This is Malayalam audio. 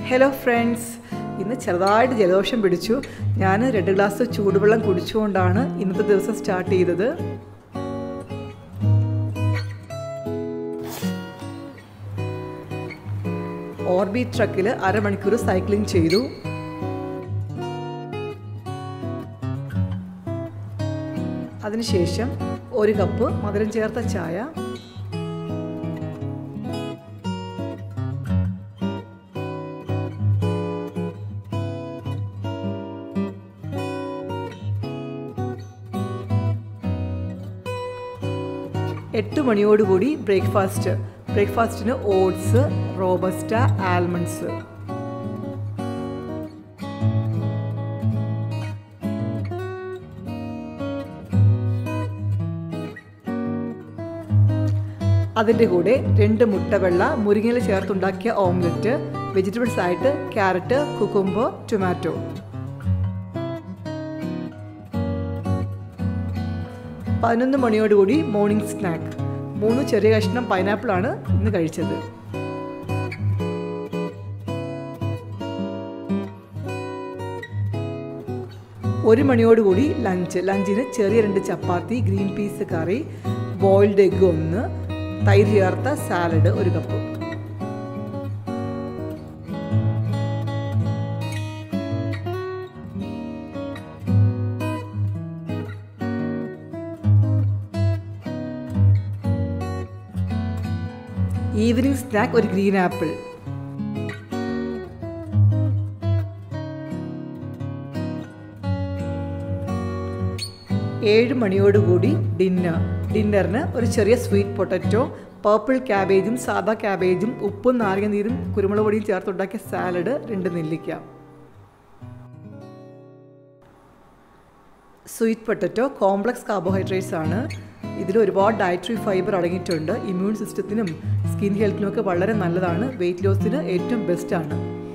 ഹലോ ഫ്രണ്ട്സ് ഇന്ന് ചെറുതായിട്ട് ജലദോഷം പിടിച്ചു ഞാൻ രണ്ട് ഗ്ലാസ് ചൂടുവെള്ളം കുടിച്ചുകൊണ്ടാണ് ഇന്നത്തെ ദിവസം സ്റ്റാർട്ട് ചെയ്തത് ഓർബി ട്രക്കിൽ അരമണിക്കൂർ സൈക്ലിംഗ് ചെയ്തു അതിനുശേഷം ഒരു കപ്പ് മധുരം ചേർത്ത ചായ എട്ട് മണിയോടുകൂടി ബ്രേക്ക്ഫാസ്റ്റ് ബ്രേക്ക്ഫാസ്റ്റിന് ഓട്സ് റോബസ്റ്റ ആൽമണ്ട്സ് അതിൻ്റെ കൂടെ രണ്ട് മുട്ടവെള്ള മുരിങ്ങയില ചേർത്തുണ്ടാക്കിയ ഓംലെറ്റ് വെജിറ്റബിൾസ് ആയിട്ട് ക്യാരറ്റ് കുക്കുംബോ ടൊമാറ്റോ പതിനൊന്ന് മണിയോടുകൂടി മോർണിംഗ് സ്നാക്ക് മൂന്ന് ചെറിയ കഷ്ണം പൈനാപ്പിളാണ് ഇന്ന് കഴിച്ചത് ഒരു മണിയോടുകൂടി ലഞ്ച് ലഞ്ചിന് ചെറിയ രണ്ട് chapati green peas curry boiled egg ഒന്ന് തൈര് ചേർത്ത സാലഡ് ഒരു കപ്പ് ഈവനിങ് സ്നാക്ക് ഒരു ഗ്രീൻ ആപ്പിൾ ഏഴ് മണിയോടുകൂടി ഡിന്നർ ഡിന്നറിന് ഒരു ചെറിയ സ്വീറ്റ് പൊട്ടറ്റോ പർപ്പിൾ ക്യാബേജും സാദാ ക്യാബേജും ഉപ്പും നാരങ്ങ നീരും കുരുമുളക് പൊടിയും ചേർത്തുണ്ടാക്കിയ സാലഡ് രണ്ട് നെല്ലിക്ക സ്വീറ്റ് പൊട്ടറ്റോ കോംപ്ലക്സ് കാർബോഹൈഡ്രേറ്റ്സ് ആണ് ഇതിൽ ഒരുപാട് ഡയറ്ററി ഫൈബർ അടങ്ങിയിട്ടുണ്ട് ഇമ്മ്യൂൺ സിസ്റ്റത്തിനും സ്കിൻ ഹെൽത്തിനും ഒക്കെ വളരെ നല്ലതാണ് വെയിറ്റ് ലോസിന് ഏറ്റവും ബെസ്റ്റാണ്